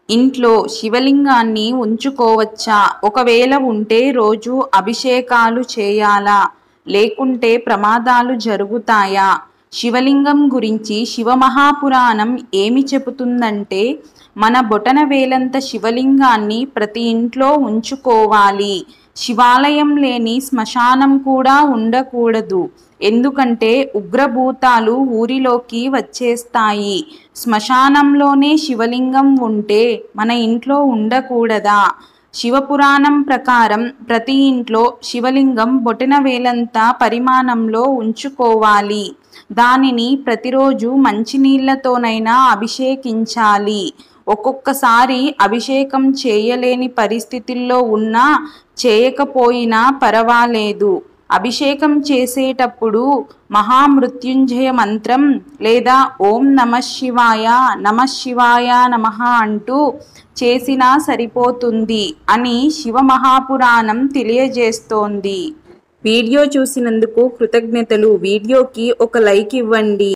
ఇంట్లో శివలింగాన్ని ఉంచుకోవచ్చా ఒకవేళ ఉంటే రోజు అభిషేకాలు చేయాలా లేకుంటే ప్రమాదాలు జరుగుతాయా శివలింగం గురించి శివమహాపురాణం ఏమి చెబుతుందంటే మన బొటన వేలంత శివలింగాన్ని ప్రతి ఇంట్లో ఉంచుకోవాలి శివాలయం లేని శ్మశానం కూడా ఉండకూడదు ఎందుకంటే ఉగ్రభూతాలు ఊరిలోకి వచ్చేస్తాయి శ్మశానంలోనే శివలింగం ఉంటే మన ఇంట్లో ఉండకూడదా శివపురాణం ప్రకారం ప్రతి ఇంట్లో శివలింగం బొటన వేలంత పరిమాణంలో ఉంచుకోవాలి దానిని ప్రతిరోజు మంచినీళ్లతోనైనా అభిషేకించాలి ఒక్కొక్కసారి అభిషేకం చేయలేని పరిస్థితుల్లో ఉన్నా చేయకపోయినా పర్వాలేదు అభిషేకం చేసేటప్పుడు మహామృత్యుంజయ మంత్రం లేదా ఓం నమ శివాయ నమ శివాయ నమ అంటూ చేసినా సరిపోతుంది అని శివమహాపురాణం తెలియజేస్తోంది వీడియో చూసినందుకు కృతజ్ఞతలు వీడియోకి ఒక లైక్ ఇవ్వండి